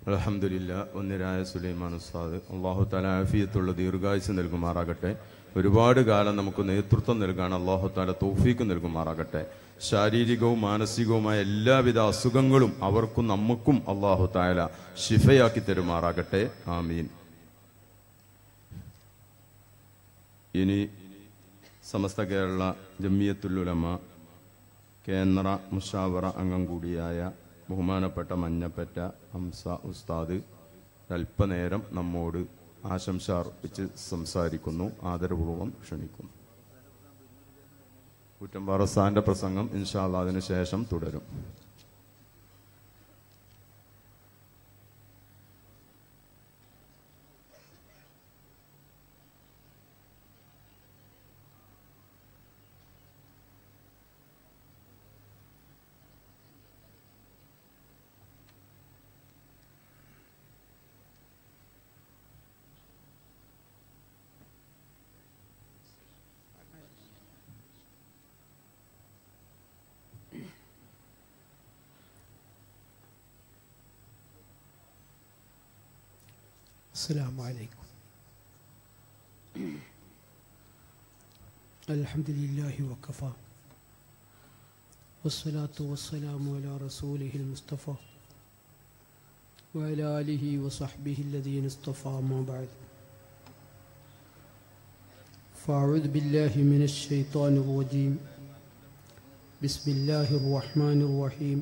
അലഹമില്ല ഒന്നിരായ സുലൈമാൻ ഉസ്താദ് അള്ളാഹു താല ആഫിയത്തുള്ള ദീർഘായുസ് നൽകുമാറാകട്ടെ ഒരുപാട് കാലം നമുക്ക് നേതൃത്വം നൽകാൻ അള്ളാഹു താല തോഫീക്ക് നൽകുമാറാകട്ടെ ശാരീരികവും മാനസികവുമായ എല്ലാവിധ അസുഖങ്ങളും അവർക്കും നമുക്കും അള്ളാഹു താല ഷിഫയാക്കി തരുമാറാകട്ടെ ആമീൻ ഇനി സമസ്ത കേരള ജമ്മിയത്തുലുലമ കേന്ദ്ര മുഷാവറ അംഗം കൂടിയായ ബഹുമാനപ്പെട്ട മഞ്ഞപ്പറ്റ ഹംസ ഉസ്താദ് അല്പനേരം നമ്മോട് ആശംസ അർപ്പിച്ച് സംസാരിക്കുന്നു ആദരപൂർവ്വം ക്ഷണിക്കുന്നു കുറ്റമ്പാറ സാന്റെ പ്രസംഗം ഇൻഷാല്ല അതിനു ശേഷം തുടരും السلام عليكم الحمد لله وكفى والصلاة والسلام على رسوله المصطفى وعلى آله وصحبه الذين اصطفى ما بعد فأعوذ بالله من الشيطان الرجيم بسم الله الرحمن الرحيم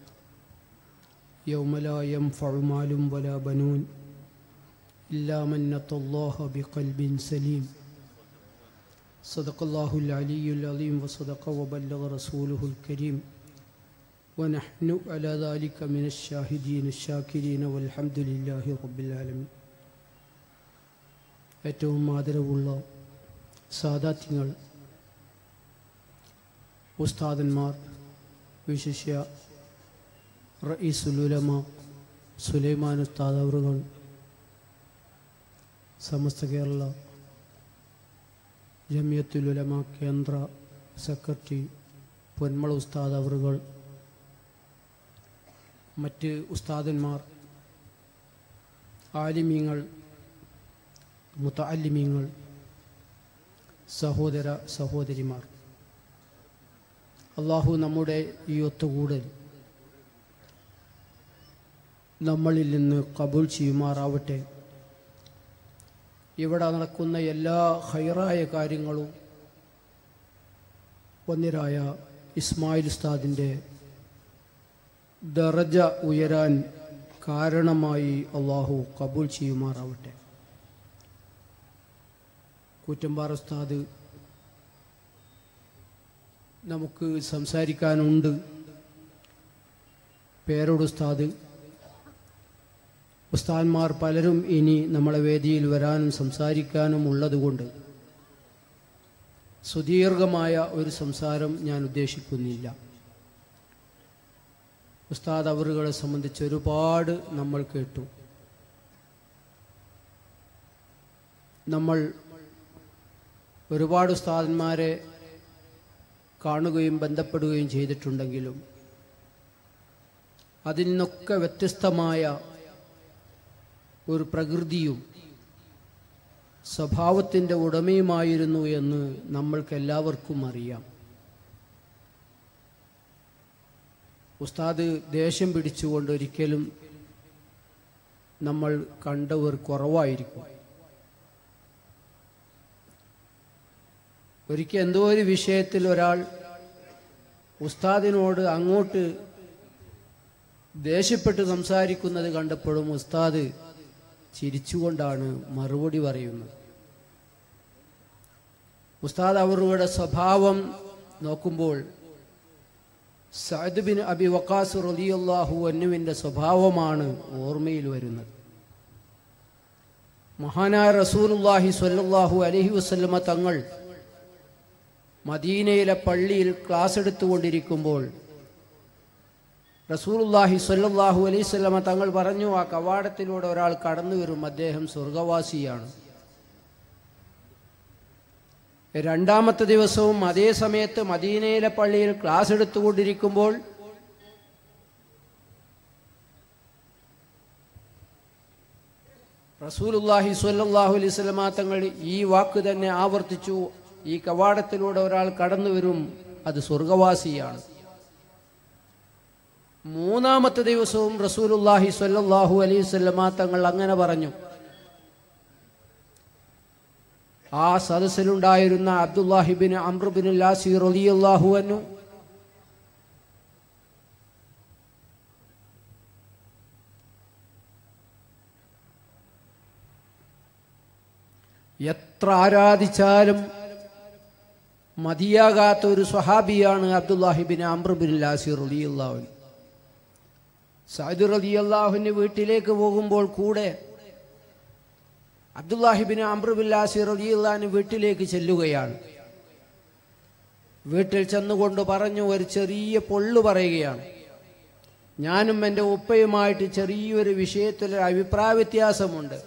يوم لا ينفع مال ولا بنون إلا من أتى الله بقلب سليم صدق الله العلي العظيم وصدق وبلغ رسوله الكريم ونحن على ذلك من الشاهدين الشاكرين والحمد لله رب العالمين ഏറ്റവും ആദരവുള്ള സാദാത്യങ്ങൾ ഉസ്താദന്മാർ വിശിഷ്യ റഈസുലുലമ സുലൈമാൻ ഉസ്താദ് അവറുകൾ സമസ്ത കേരള ജമിയത്തുലുലമ കേന്ദ്ര സെക്രട്ടറി പൊന്മള ഉസ്താദ് അവറുകൾ മറ്റ് ഉസ്താദന്മാർ ആലിമീങ്ങൾ മുത്തല്ലിമീങ്ങൾ സഹോദര സഹോദരിമാർ അള്ളാഹു നമ്മുടെ ഈ ഒത്തുകൂടൽ നമ്മളിൽ നിന്ന് കബൂൽ ചെയ്യുമാറാവട്ടെ ഇവിടെ നടക്കുന്ന എല്ലാ ഹൈറായ കാര്യങ്ങളും ഒന്നിരായ ഇസ്മായിൽ ഉസ്താദിൻ്റെ ദറജ ഉയരാൻ കാരണമായി അള്ളാഹു കബൂൽ ചെയ്യുമാറാവട്ടെ കൂറ്റമ്പാറ ഉസ്താദ് നമുക്ക് സംസാരിക്കാനുണ്ട് പേരോട് ഉസ്താദ് ഉസ്താന്മാർ പലരും ഇനി നമ്മളെ വേദിയിൽ വരാനും സംസാരിക്കാനും ഉള്ളതുകൊണ്ട് സുദീർഘമായ ഒരു സംസാരം ഞാൻ ഉദ്ദേശിക്കുന്നില്ല ഉസ്താദ് അവറുകളെ സംബന്ധിച്ച് ഒരുപാട് നമ്മൾ കേട്ടു നമ്മൾ ഒരുപാട് ഉസ്താദന്മാരെ കാണുകയും ബന്ധപ്പെടുകയും ചെയ്തിട്ടുണ്ടെങ്കിലും അതിൽ നിന്നൊക്കെ വ്യത്യസ്തമായ ഒരു പ്രകൃതിയും സ്വഭാവത്തിൻ്റെ ഉടമയുമായിരുന്നു എന്ന് നമ്മൾക്കെല്ലാവർക്കും അറിയാം ഉസ്താദ് ദേഷ്യം പിടിച്ചുകൊണ്ട് ഒരിക്കലും നമ്മൾ കണ്ടവർ കുറവായിരിക്കും ഒരിക്കൽ എന്തോ ഒരു വിഷയത്തിൽ ഒരാൾ ഉസ്താദിനോട് അങ്ങോട്ട് ദേഷ്യപ്പെട്ട് സംസാരിക്കുന്നത് കണ്ടപ്പോഴും ഉസ്താദ് ചിരിച്ചുകൊണ്ടാണ് മറുപടി പറയുന്നത് ഉസ്താദ് അവരുടെ സ്വഭാവം നോക്കുമ്പോൾ സഅദ് ബിൻ അബി വക്കാസ് റലിയല്ലാഹു അന്നുവിൻ്റെ സ്വഭാവമാണ് ഓർമ്മയിൽ വരുന്നത് മഹാനായ റസൂലുല്ലാഹി സ്വല്ലല്ലാഹു അലഹി വസ്ലമ തങ്ങൾ മദീനയിലെ പള്ളിയിൽ ക്ലാസ് എടുത്തുകൊണ്ടിരിക്കുമ്പോൾ റസൂലുല്ലാഹി സ്വല്ലല്ലാഹു അലൈഹി സ്വലമ തങ്ങൾ പറഞ്ഞു ആ കവാടത്തിലൂടെ ഒരാൾ കടന്നു വരും അദ്ദേഹം സ്വർഗവാസിയാണ് രണ്ടാമത്തെ ദിവസവും അതേ സമയത്ത് മദീനയിലെ പള്ളിയിൽ ക്ലാസ് എടുത്തുകൊണ്ടിരിക്കുമ്പോൾ റസൂലുല്ലാഹി സ്വല്ലല്ലാഹു അലൈഹി സ്വലമ തങ്ങൾ ഈ വാക്ക് തന്നെ ആവർത്തിച്ചു ഈ കവാടത്തിലൂടെ ഒരാൾ കടന്നു വരും അത് സ്വർഗവാസിയാണ് മൂന്നാമത്തെ ദിവസവും റസൂലുല്ലാഹി സ്വല്ലല്ലാഹു അലൈഹി സ്വലമ തങ്ങൾ അങ്ങനെ പറഞ്ഞു ആ സദസ്സിലുണ്ടായിരുന്ന അബ്ദുല്ലാഹിബിൻ അമ്രുബിൻ ലാസി റളിയല്ലാഹു അൻഹു എത്ര ആരാധിച്ചാലും മതിയാകാത്ത ഒരു സ്വഹാബിയാണ് അബ്ദുല്ലാഹിബിൻ അമ്രുബിൻ ലാസി റളിയല്ലാഹു സൈദ് റളിയല്ലാഹുവിന്റെ വീട്ടിലേക്ക് പോകുമ്പോൾ കൂടെ അബ്ദുല്ലാഹിബിൻ അമ്രുബിൻ ലാസി റളിയല്ലാഹു വീട്ടിലേക്ക് ചെല്ലുകയാണ് വീട്ടിൽ ചെന്നുകൊണ്ട് പറഞ്ഞു ഒരു ചെറിയ പൊള്ളു പറയുകയാണ് ഞാനും എൻ്റെ ഉപ്പയുമായിട്ട് ചെറിയൊരു വിഷയത്തിൽ ഒരു അഭിപ്രായ വ്യത്യാസമുണ്ട്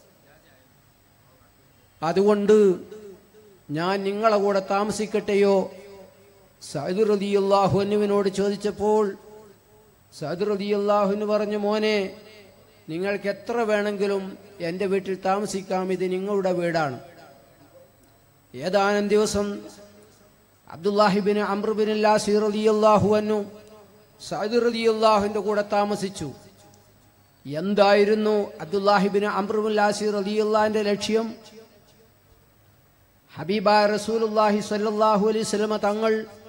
അതുകൊണ്ട് ഞാൻ നിങ്ങളെ കൂടെ താമസിക്കട്ടെയോ സൈദ് റതിയുല്ലാഹു അനുവിനോട് ചോദിച്ചപ്പോൾ സൈദ് റതിയുല്ലാഹുന് പറഞ്ഞു മോനെ നിങ്ങൾക്ക് എത്ര വേണമെങ്കിലും എൻ്റെ വീട്ടിൽ താമസിക്കാം ഇത് നിങ്ങളുടെ വീടാണ് ഏതാനും ദിവസം അബ്ദുല്ലാഹിബിന് അമ്രുബിൻ ലാസി റളിയല്ലാഹു അന്നു സൈദ് റളിയല്ലാഹുവിന്റെ കൂടെ താമസിച്ചു എന്തായിരുന്നു അബ്ദുല്ലാഹിബിന് അമ്രുബിൻ ലാസി റളിയല്ലാഹിന്റെ ലക്ഷ്യം ഹബീബ റസൂലുല്ലാഹി സ്വല്ലല്ലാഹു അലൈഹി സ്വലമ തങ്ങൾ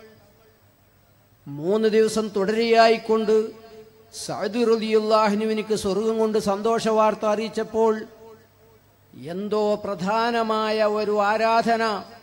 മൂന്ന് ദിവസം തുടരെയായിക്കൊണ്ട് സഅദ് റളിയല്ലാഹുവിനിക്ക് സ്വർഗം കൊണ്ട് സന്തോഷ വാർത്ത അറിയിച്ചപ്പോൾ എന്തോ പ്രധാനമായ ഒരു ആരാധന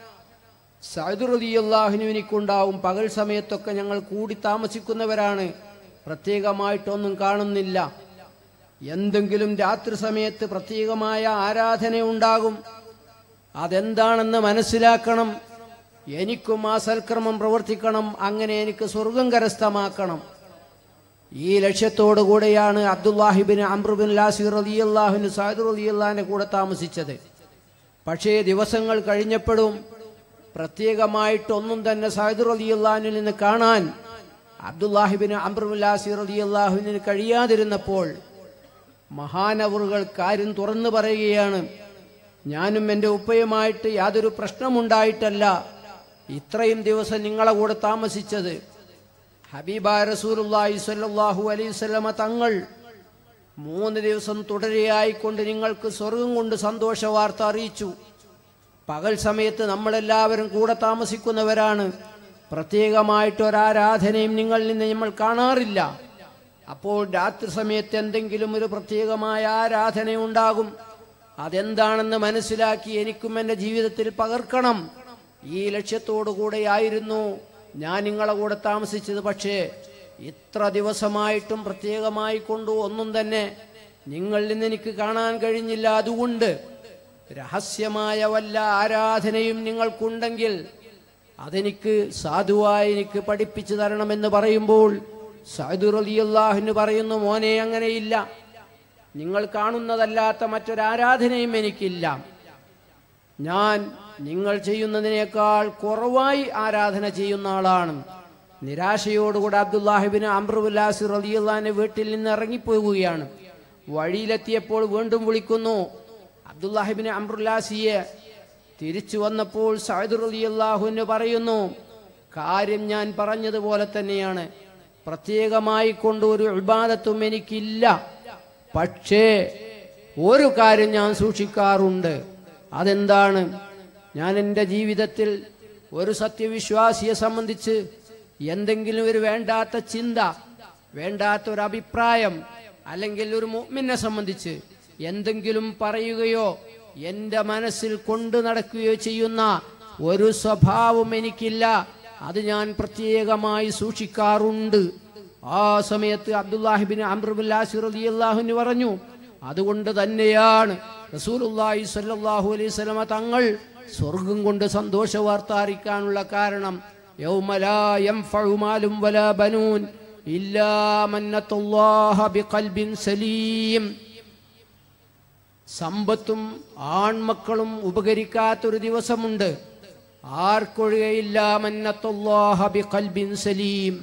സഅദ് റളിയല്ലാഹുവിനിക്കുണ്ടാവും പകൽ സമയത്തൊക്കെ ഞങ്ങൾ കൂടി താമസിക്കുന്നവരാണ് പ്രത്യേകമായിട്ടൊന്നും കാണുന്നില്ല എന്തെങ്കിലും രാത്രി സമയത്ത് പ്രത്യേകമായ ആരാധന ഉണ്ടാകും അതെന്താണെന്ന് മനസ്സിലാക്കണം എനിക്കും ആ സൽക്രമം പ്രവർത്തിക്കണം അങ്ങനെ എനിക്ക് സ്വർഗം കരസ്ഥമാക്കണം ഈ ലക്ഷ്യത്തോടു കൂടെയാണ് അബ്ദുല്ലാഹിബിൻ അമ്രുബിൻ ലാസിർ റലിയല്ലാഹുവിന് സാദുർ റലിയല്ലാഹിന്റെ കൂടെ താമസിച്ചത് പക്ഷേ ദിവസങ്ങൾ കഴിഞ്ഞപ്പോഴും പ്രത്യേകമായിട്ടൊന്നും തന്നെ സാദുർ റലിയല്ലാഹിനിൽ നിന്ന് കാണാൻ അബ്ദുല്ലാഹിബിൻ അമ്രുബിൻ ലാസിർ റലിയല്ലാഹുവിന് കഴിയാതിരുന്നപ്പോൾ മഹാനവറുകൾ കാര്യം തുറന്നു പറയുകയാണ് ഞാനും എൻ്റെ ഉപ്പയുമായിട്ട് യാതൊരു പ്രശ്നമുണ്ടായിട്ടല്ല ഇത്രയും ദിവസം നിങ്ങളെ കൂടെ താമസിച്ചത് ഹബീബ റസൂലുള്ളാഹി സ്വല്ലല്ലാഹു അലൈഹി വസല്ലമ തങ്ങൾ മൂന്ന് ദിവസം തുടരെയായിക്കൊണ്ട് നിങ്ങൾക്ക് സ്വർഗം കൊണ്ട് സന്തോഷ വാർത്ത അറിയിച്ചു പകൽ സമയത്ത് നമ്മളെല്ലാവരും കൂടെ താമസിക്കുന്നവരാണ് പ്രത്യേകമായിട്ട് ഒരാരാധനയും നിങ്ങളിൽ നിന്ന് നമ്മൾ കാണാറില്ല അപ്പോൾ രാത്രി സമയത്ത് എന്തെങ്കിലും ഒരു പ്രത്യേകമായ ആരാധന ഉണ്ടാകും അതെന്താണെന്ന് മനസ്സിലാക്കി എനിക്കും എൻ്റെ ജീവിതത്തിൽ പകർക്കണം ഈ ലക്ഷ്യത്തോടു കൂടെയായിരുന്നു ഞാൻ നിങ്ങളെ കൂടെ താമസിച്ചത് പക്ഷേ ഇത്ര ദിവസമായിട്ടും പ്രത്യേകമായി കൊണ്ടു ഒന്നും തന്നെ നിങ്ങളിൽ നിന്ന് എനിക്ക് കാണാൻ കഴിഞ്ഞില്ല അതുകൊണ്ട് രഹസ്യമായ വല്ല ആരാധനയും നിങ്ങൾക്കുണ്ടെങ്കിൽ അതെനിക്ക് സാധുവായി എനിക്ക് പഠിപ്പിച്ചു തരണമെന്ന് പറയുമ്പോൾ സഅദ് റളിയല്ലാഹുവിന് പറയുന്നു മോനെ അങ്ങനെയില്ല നിങ്ങൾ കാണുന്നതല്ലാത്ത മറ്റൊരാരാധനയും എനിക്കില്ല ഞാൻ നിങ്ങൾ ചെയ്യുന്നതിനേക്കാൾ കുറവായി ആരാധന ചെയ്യുന്ന ആളാണ് നിരാശയോടുകൂടെ അബ്ദുല്ലാഹിബിന് അമ്രുല്ലാസി റലിയുള്ളാന്റെ വീട്ടിൽ നിന്ന് ഇറങ്ങിപ്പോവുകയാണ് വഴിയിലെത്തിയപ്പോൾ വീണ്ടും വിളിക്കുന്നു അബ്ദുല്ലാഹിബിന് അമ്രുല്ലാസിയെ തിരിച്ചു വന്നപ്പോൾ സൈദ് റലിയല്ലാഹുവിന് പറയുന്നു കാര്യം ഞാൻ പറഞ്ഞതുപോലെ തന്നെയാണ് പ്രത്യേകമായി കൊണ്ട് ഒരു വിവാദത്തും എനിക്കില്ല പക്ഷേ ഒരു കാര്യം ഞാൻ സൂക്ഷിക്കാറുണ്ട് അതെന്താണ് ഞാൻ എൻ്റെ ജീവിതത്തിൽ ഒരു സത്യവിശ്വാസിയെ സംബന്ധിച്ച് എന്തെങ്കിലും ഒരു വേണ്ടാത്ത ചിന്ത വേണ്ടാത്ത ഒരു അഭിപ്രായം അല്ലെങ്കിൽ ഒരു മുഅ്മിനെ സംബന്ധിച്ച് എന്തെങ്കിലും പറയുകയോ എൻ്റെ മനസ്സിൽ കൊണ്ടു നടക്കുകയോ ചെയ്യുന്ന ഒരു സ്വഭാവം എനിക്കില്ല അത് ഞാൻ പ്രത്യേകമായി സൂക്ഷിക്കാറുണ്ട് ആ സമയത്ത് അബ്ദുല്ലാഹിബിൻ അമ്രുബുല്ലാഹിറലിയല്ലാഹുന് പറഞ്ഞു അതുകൊണ്ട് തന്നെയാണ് റസൂലുള്ളാഹി സ്വല്ലല്ലാഹു അലൈഹി വസല്ലമ തങ്ങൾ സ്വർഗം കൊണ്ട് സന്തോഷ വാർത്ത അറിയിക്കാനുള്ള കാരണം യൗമ ലാ യൻഫഉ മാലും വലാ ബനൂൻ ഇല്ലാ മൻ അത്തല്ലാഹ ബിഖൽബിൻ സലീം സമ്പത്തും ആൺമക്കളും ഉപകരിക്കാത്തൊരു ദിവസമുണ്ട് ആർക്കൊഴികയില്ല മന്നത്തല്ലാഹ ബിഖൽബിൻ സലീം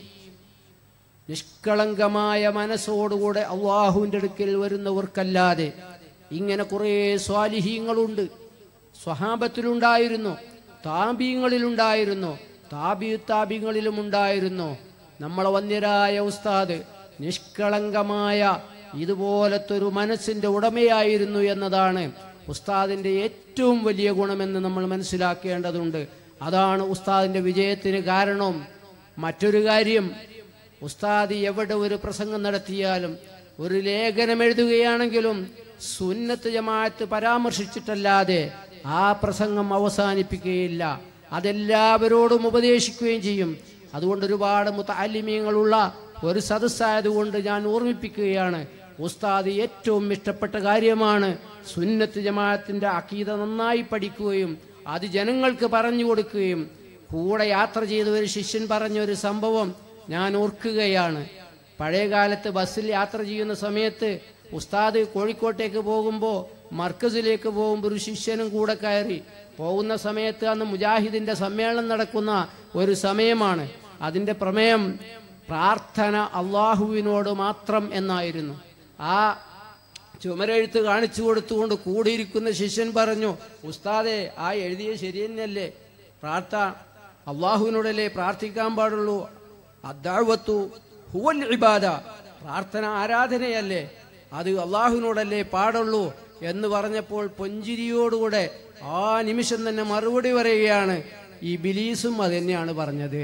നിഷ്കളങ്കമായ മനസ്സോടുകൂടെ അള്ളാഹുവിൻ്റെ അടുക്കൽ വരുന്നവർക്കല്ലാതെ ഇങ്ങനെ കുറേ സ്വാലിഹീങ്ങളുണ്ട് സ്വഹാബത്തിലുണ്ടായിരുന്നു താബീങ്ങളിലുണ്ടായിരുന്നു താബി താബിങ്ങളിലും ഉണ്ടായിരുന്നു നമ്മളെ വന്യരായ ഉസ്താദ് നിഷ്കളങ്കമായ ഇതുപോലത്തെ ഒരു മനസ്സിന്റെ ഉടമയായിരുന്നു എന്നതാണ് ഉസ്താദിന്റെ ഏറ്റവും വലിയ ഗുണമെന്ന് നമ്മൾ മനസ്സിലാക്കേണ്ടതുണ്ട് അതാണ് ഉസ്താദിന്റെ വിജയത്തിന് കാരണം മറ്റൊരു കാര്യം ഉസ്താദ് എവിടെ ഒരു പ്രസംഗം നടത്തിയാലും ഒരു ലേഖനം എഴുതുകയാണെങ്കിലും സുന്നത്ത് ജമാഅത്ത് പരാമർശിച്ചിട്ടല്ലാതെ ആ പ്രസംഗം അവസാനിപ്പിക്കുകയില്ല അതെല്ലാവരോടും ഉപദേശിക്കുകയും ചെയ്യും അതുകൊണ്ട് ഒരുപാട് മുത്താലിമ്യങ്ങളുള്ള ഒരു സദസ്സായതുകൊണ്ട് ഞാൻ ഓർമ്മിപ്പിക്കുകയാണ് ഉസ്താദ് ഏറ്റവും ഇഷ്ടപ്പെട്ട കാര്യമാണ് സുന്നത്ത് ജമാഅത്തിന്റെ അക്കീത നന്നായി പഠിക്കുകയും അത് ജനങ്ങൾക്ക് പറഞ്ഞു കൊടുക്കുകയും കൂടെ യാത്ര ചെയ്ത ഒരു ശിഷ്യൻ പറഞ്ഞ ഒരു സംഭവം ഞാൻ ഓർക്കുകയാണ് പഴയ കാലത്ത് ബസ്സിൽ യാത്ര ചെയ്യുന്ന സമയത്ത് ഉസ്താദ് കോഴിക്കോട്ടേക്ക് പോകുമ്പോൾ മർക്കസിലേക്ക് പോകുമ്പോൾ ഒരു ശിഷ്യനും കൂടെ കയറി പോകുന്ന സമയത്ത് അന്ന് മുജാഹിദിന്റെ സമ്മേളനം നടക്കുന്ന ഒരു സമയമാണ് അതിന്റെ പ്രമേയം പ്രാർത്ഥന അള്ളാഹുവിനോട് മാത്രം എന്നായിരുന്നു ആ ചുമരെഴുത്ത് കാണിച്ചു കൊടുത്തുകൊണ്ട് കൂടിയിരിക്കുന്ന ശിഷ്യൻ പറഞ്ഞു ഉസ്താദെ ആ എഴുതിയ ശരി തന്നെയല്ലേ പ്രാർത്ഥ അള്ളാഹുവിനോടല്ലേ പ്രാർത്ഥിക്കാൻ പാടുള്ളൂ അദ്ദാവത്തു ഹുവൽ ഇബാദ പ്രാർത്ഥന ആരാധനയല്ലേ അത് അള്ളാഹുവിനോടല്ലേ പാടുള്ളൂ എന്ന് പറഞ്ഞപ്പോൾ പൊഞ്ചിരിയോടുകൂടെ ആ നിമിഷം തന്നെ മറുപടി പറയുകയാണ് ഈ ബിലീസും അത് തന്നെയാണ് പറഞ്ഞത്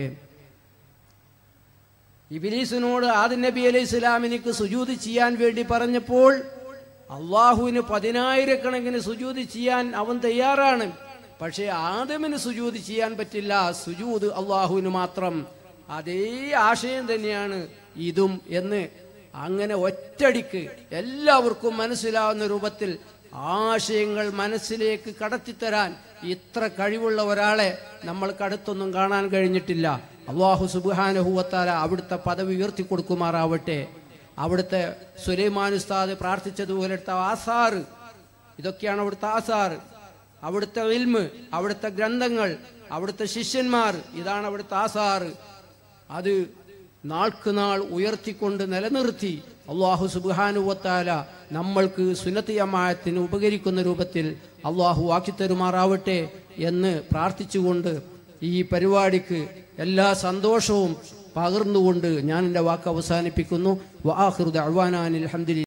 ഇബിലീസിനോട് ആദി നബി അലൈഹി സ്വലാമിനിക്ക് സുജൂത് ചെയ്യാൻ വേണ്ടി പറഞ്ഞപ്പോൾ അള്ളാഹുവിന് പതിനായിരക്കണക്കിന് സുജൂത് ചെയ്യാൻ അവൻ തയ്യാറാണ് പക്ഷേ ആദമിന് സുജൂത് ചെയ്യാൻ പറ്റില്ല സുജൂത് അള്ളാഹുവിന് മാത്രം അതേ ആശയം തന്നെയാണ് ഇതും എന്ന് അങ്ങനെ ഒറ്റടിക്ക് എല്ലാവർക്കും മനസ്സിലാവുന്ന രൂപത്തിൽ ആശയങ്ങൾ മനസ്സിലേക്ക് കടത്തിത്തരാൻ ഇത്ര കഴിവുള്ള ഒരാളെ നമ്മൾക്ക് അടുത്തൊന്നും കാണാൻ കഴിഞ്ഞിട്ടില്ല അള്ളാഹു സുബാനഹുവത്താല അവിടുത്തെ പദവി ഉയർത്തി കൊടുക്കുമാറാവട്ടെ അവിടുത്തെ സുലൈമാൻ ഉസ്താദ് പ്രാർത്ഥിച്ചതുപോലത്തെ ആസാറ് ഇതൊക്കെയാണ് അവിടുത്തെ ആസാറ് അവിടുത്തെ ഇൽമ് അവിടുത്തെ ഗ്രന്ഥങ്ങൾ അവിടുത്തെ ശിഷ്യന്മാർ ഇതാണ് അവിടുത്തെ ആസാറ് അത് നാൾക്ക് നാൾ ഉയർത്തിക്കൊണ്ട് നിലനിർത്തി അള്ളാഹു സുബാനുവത്താല നമ്മൾക്ക് സുന്നത്ത് ജമാഅത്തിന് ഉപകരിക്കുന്ന രൂപത്തിൽ അള്ളാഹു ആക്കിത്തരുമാറാവട്ടെ എന്ന് പ്രാർത്ഥിച്ചുകൊണ്ട് ഈ പരിപാടിക്ക് എല്ലാ സന്തോഷവും പകർന്നുകൊണ്ട് ഞാൻ എൻ്റെ വാക്ക് അവസാനിപ്പിക്കുന്നു വാഹൃദ് അഹ്വാനാൻ അലഹദില്ല